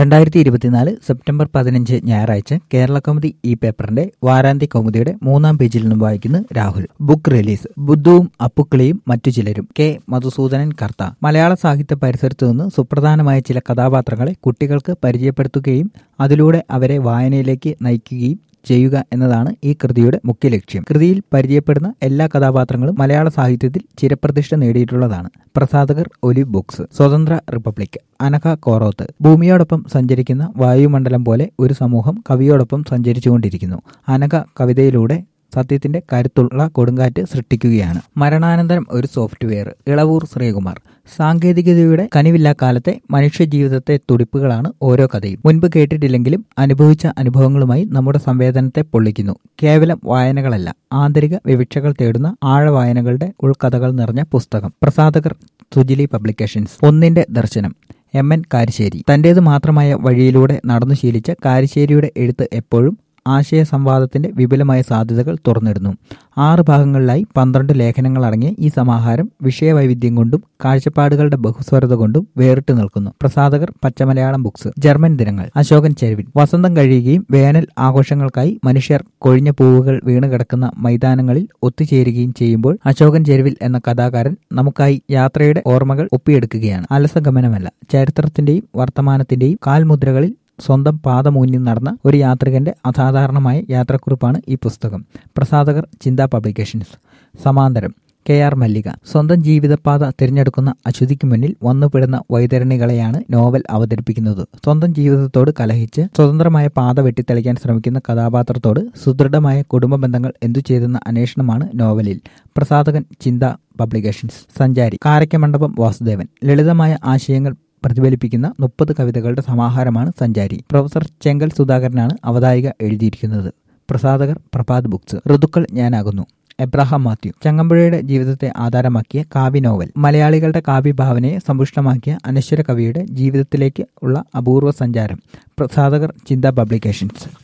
രണ്ടായിരത്തി ഇരുപത്തിനാല് സെപ്റ്റംബർ പതിനഞ്ച് ഞായറാഴ്ച കേരള കൗമുദി ഈ പേപ്പറിന്റെ വാരാന്ത്യ കൗമുദിയുടെ മൂന്നാം പേജിൽ നിന്നും വായിക്കുന്നു രാഹുൽ ബുക്ക് റിലീസ് ബുദ്ധുവും അപ്പുക്കിളിയും മറ്റു ചിലരും കെ മധുസൂദനൻ കർത്ത മലയാള സാഹിത്യ പരിസരത്തു നിന്ന് സുപ്രധാനമായ ചില കഥാപാത്രങ്ങളെ കുട്ടികൾക്ക് പരിചയപ്പെടുത്തുകയും അതിലൂടെ അവരെ വായനയിലേക്ക് നയിക്കുകയും ചെയ്യുക എന്നതാണ് ഈ കൃതിയുടെ മുഖ്യ ലക്ഷ്യം കൃതിയിൽ പരിചയപ്പെടുന്ന എല്ലാ കഥാപാത്രങ്ങളും മലയാള സാഹിത്യത്തിൽ ചിരപ്രതിഷ്ഠ നേടിയിട്ടുള്ളതാണ് പ്രസാധകർ ഒലിവ് ബുക്സ് സ്വതന്ത്ര റിപ്പബ്ലിക് അനഘ കോറോത്ത് ഭൂമിയോടൊപ്പം സഞ്ചരിക്കുന്ന വായുമണ്ഡലം പോലെ ഒരു സമൂഹം കവിയോടൊപ്പം സഞ്ചരിച്ചുകൊണ്ടിരിക്കുന്നു അനഘ കവിതയിലൂടെ സത്യത്തിന്റെ കരുത്തുള്ള കൊടുങ്കാറ്റ് സൃഷ്ടിക്കുകയാണ് മരണാനന്തരം ഒരു സോഫ്റ്റ്വെയർ ഇളവൂർ ശ്രീകുമാർ സാങ്കേതികതയുടെ കനിവില്ലാ കാലത്തെ മനുഷ്യ ജീവിതത്തെ തുടിപ്പുകളാണ് ഓരോ കഥയും മുൻപ് കേട്ടിട്ടില്ലെങ്കിലും അനുഭവിച്ച അനുഭവങ്ങളുമായി നമ്മുടെ സംവേദനത്തെ പൊള്ളിക്കുന്നു കേവലം വായനകളല്ല ആന്തരിക വിവക്ഷകൾ തേടുന്ന ആഴവായനകളുടെ ഉൾക്കഥകൾ നിറഞ്ഞ പുസ്തകം പ്രസാധകർ സുജിലി പബ്ലിക്കേഷൻസ് ഒന്നിന്റെ ദർശനം എം എൻ കാരിശ്ശേരി തന്റേത് മാത്രമായ വഴിയിലൂടെ നടന്നു ശീലിച്ച കാരിശ്ശേരിയുടെ എഴുത്ത് എപ്പോഴും ആശയ സംവാദത്തിന്റെ വിപുലമായ സാധ്യതകൾ തുറന്നിടുന്നു ആറ് ഭാഗങ്ങളിലായി പന്ത്രണ്ട് ലേഖനങ്ങൾ അടങ്ങിയ ഈ സമാഹാരം വിഷയവൈവിധ്യം കൊണ്ടും കാഴ്ചപ്പാടുകളുടെ ബഹുസ്വരത കൊണ്ടും വേറിട്ട് നിൽക്കുന്നു പ്രസാധകർ പച്ചമലയാളം ബുക്സ് ജർമ്മൻ ദിനങ്ങൾ അശോകൻ ചെരുവിൽ വസന്തം കഴിയുകയും വേനൽ ആഘോഷങ്ങൾക്കായി മനുഷ്യർ കൊഴിഞ്ഞ പൂവുകൾ വീണ് കിടക്കുന്ന മൈതാനങ്ങളിൽ ഒത്തുചേരുകയും ചെയ്യുമ്പോൾ അശോകൻ ചെരുവിൽ എന്ന കഥാകാരൻ നമുക്കായി യാത്രയുടെ ഓർമ്മകൾ ഒപ്പിയെടുക്കുകയാണ് അലസഗമനമല്ല ചരിത്രത്തിന്റെയും വർത്തമാനത്തിന്റെയും കാൽമുദ്രകളിൽ സ്വന്തം പാദമൂന്നി നടന്ന ഒരു യാത്രികന്റെ അസാധാരണമായ യാത്രക്കുറിപ്പാണ് ഈ പുസ്തകം പ്രസാധകർ ചിന്താ പബ്ലിക്കേഷൻസ് സമാന്തരം കെ ആർ മല്ലിക സ്വന്തം ജീവിതപാത തിരഞ്ഞെടുക്കുന്ന അശ്വതിക്ക് മുന്നിൽ വന്നുപെടുന്ന വൈതരണികളെയാണ് നോവൽ അവതരിപ്പിക്കുന്നത് സ്വന്തം ജീവിതത്തോട് കലഹിച്ച് സ്വതന്ത്രമായ പാത വെട്ടിത്തെളിക്കാൻ ശ്രമിക്കുന്ന കഥാപാത്രത്തോട് സുദൃഢമായ കുടുംബ ബന്ധങ്ങൾ എന്തു ചെയ്തെന്ന അന്വേഷണമാണ് നോവലിൽ പ്രസാധകൻ ചിന്ത പബ്ലിക്കേഷൻസ് സഞ്ചാരി കാരയ്ക്കമണ്ഡപം വാസുദേവൻ ലളിതമായ ആശയങ്ങൾ പ്രതിഫലിപ്പിക്കുന്ന മുപ്പത് കവിതകളുടെ സമാഹാരമാണ് സഞ്ചാരി പ്രൊഫസർ ചെങ്കൽ സുധാകരനാണ് അവതാരിക എഴുതിയിരിക്കുന്നത് പ്രസാധകർ പ്രഭാത് ബുക്സ് ഋതുക്കൾ ഞാനാകുന്നു എബ്രഹാം മാത്യു ചങ്ങമ്പുഴയുടെ ജീവിതത്തെ ആധാരമാക്കിയ കാവ്യ നോവൽ മലയാളികളുടെ കാവ്യഭാവനയെ സമ്പുഷ്ടമാക്കിയ അനശ്വര കവിയുടെ ജീവിതത്തിലേക്ക് ഉള്ള അപൂർവ സഞ്ചാരം പ്രസാധകർ ചിന്ത പബ്ലിക്കേഷൻസ്